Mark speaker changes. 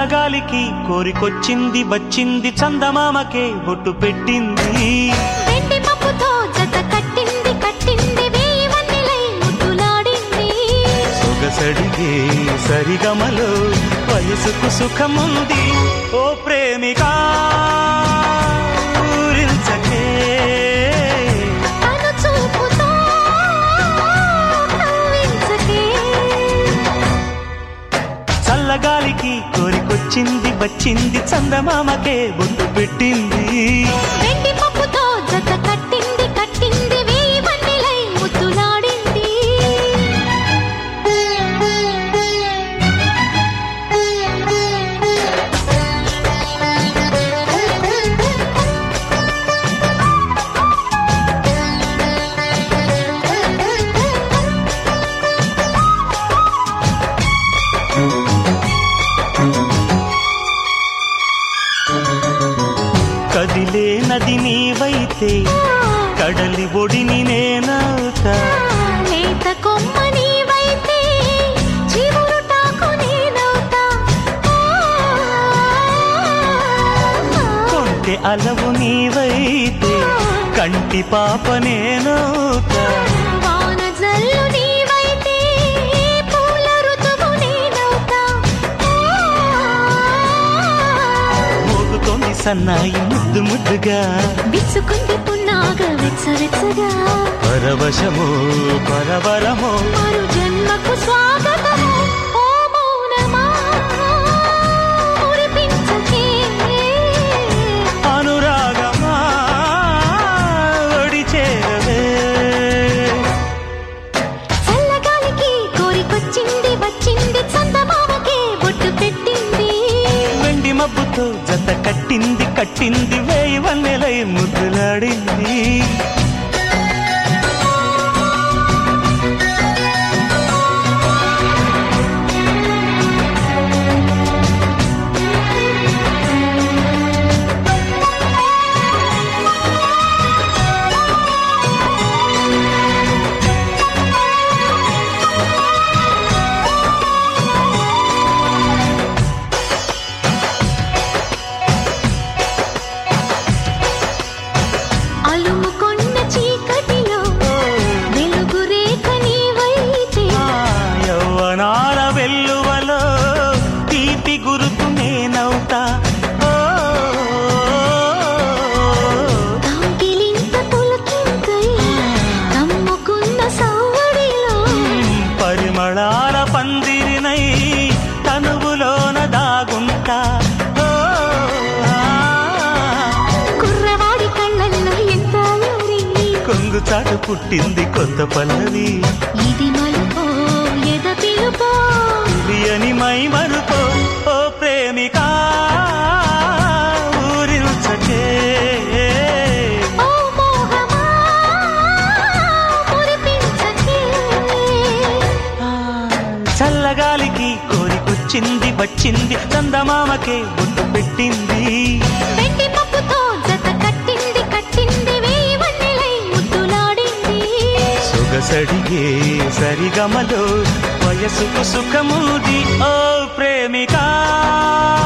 Speaker 1: చల్లగాలికి కోరికొచ్చింది వచ్చింది చందమామకే బొట్టు పెట్టింది
Speaker 2: వెండి పప్పుతో జత కట్టింది కట్టింది వేయి వన్నెలై ముద్దులాడింది
Speaker 1: సొగసడిగే సరిగమలో వయసుకు సుఖముంది ఓ ప్రేమిక ఊరించకే
Speaker 2: తను చూపుతో కవ్వించకే
Speaker 1: చల్లగాలికి కోరికొచ్చింది వచ్చింది చందమామకే బొట్టు పెట్టింది
Speaker 2: వెండి పప్పుతో జత కట్టింది కట్టింది వేయి వన్నెలై ముద్దులాడింది
Speaker 1: కదిలే నది నీవైతే కడలి ఒడిని నేనవుతా
Speaker 2: లేత కొమ్మ నీవైతే చివురుటాకు నేనవుతా
Speaker 1: కొంటె అలవు నీవైతే కంటి పాప నేనవుతా
Speaker 2: వాన జల్లు నీవైతే పూల ఋతువు నేనవుతా
Speaker 1: మోగుతోంది సన్నాయి ముద్దు ముద్దుగా
Speaker 2: విచ్చుకుంది పున్నాగ వెచ్చ వెచ్చగా
Speaker 1: పరవశము పరవరము
Speaker 2: మరు జన్మకు స్వాగతము ఓ మౌనమా మురిపించకే
Speaker 1: అనురాగమా ఒడి చేరవే
Speaker 2: చల్లగాలికి కోరికొచ్చింది వచ్చింది చందమామకే బొట్టు పెట్టింది
Speaker 1: వెండి మబ్బుతో జత కట్టింది కట్టింది వేయి వన్నెలై ముద్దులాడింది
Speaker 2: అలుముకొన్న చీకటిలో వెలుగు రేఖ నీవైతే
Speaker 1: ఆ యవ్వనాల వెల్లువలో తీపి గురుతు నేనవుతా ఓ,
Speaker 2: కౌగిలింత పులకింతై కమ్ముకున్న సవ్వడిలో
Speaker 1: పరిమళాల పందిరినై తనువులోన దాగుంటా ఓ, ఆ,
Speaker 2: కుర్రవాడి కళ్ళల్లో ఎంత అల్లరి
Speaker 1: కొంగు చాటు పుట్టింది కొత్త పల్లవి
Speaker 2: ఇది మలుపో ఎద పిలుపో
Speaker 1: తెలియని మై మరుపో ఓ ప్రేమిక ఊరిల్చకే
Speaker 2: ఓ మోహమా మురిపించకే
Speaker 1: ఆ, చల్లగాలికి కోరికొచ్చింది వచ్చింది చందమామకే బొట్టు పెట్టింది
Speaker 2: వెండి పప్పుతో జత కట్టింది కట్టింది వేయి వన్నెలై ముద్దులాడింది
Speaker 1: సొగసడిగే సరిగమలో వయసుకు సుఖముది ఓ ప్రేమిక